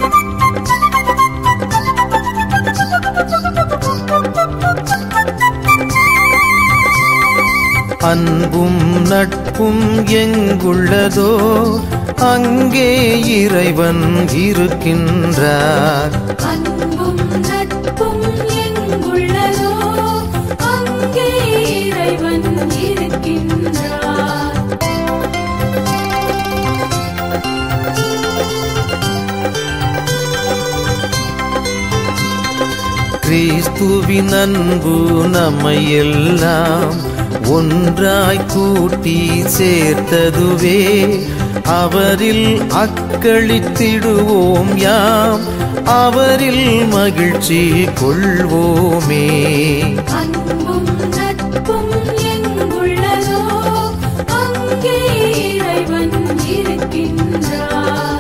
அன்பும் நட்பும் எங்குள்ளதோ அங்கே இறைவன் இருக்கின்றார் அன்பும் நட்பும் எங்குள்ளதோ அங்கே இறைவன் இருக்கின்றார் கிறிஸ்துவின் அன்பு நம்மை எல்லாம் ஒன்றாய் கூட்டி சேர்த்ததுவே அவரில் அக்களித்திடுவோம் யாம் அவரில் மகிழ்ச்சி கொள்வோமே அன்பும் நட்பும் எங்குள்ளதோ அங்கே இறைவன் இருக்கின்றார்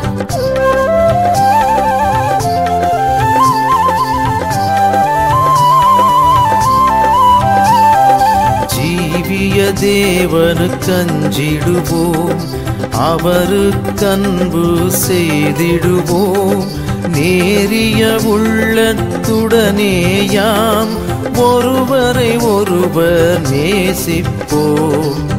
ஜீவிய தேவனுக்கு அஞ்சிடுவோம் அவருக்கன்பு செய்திடுவோம் நேரிய உள்ளத்துடனேயாம் ஒருவரை ஒருவர் நேசிப்போம்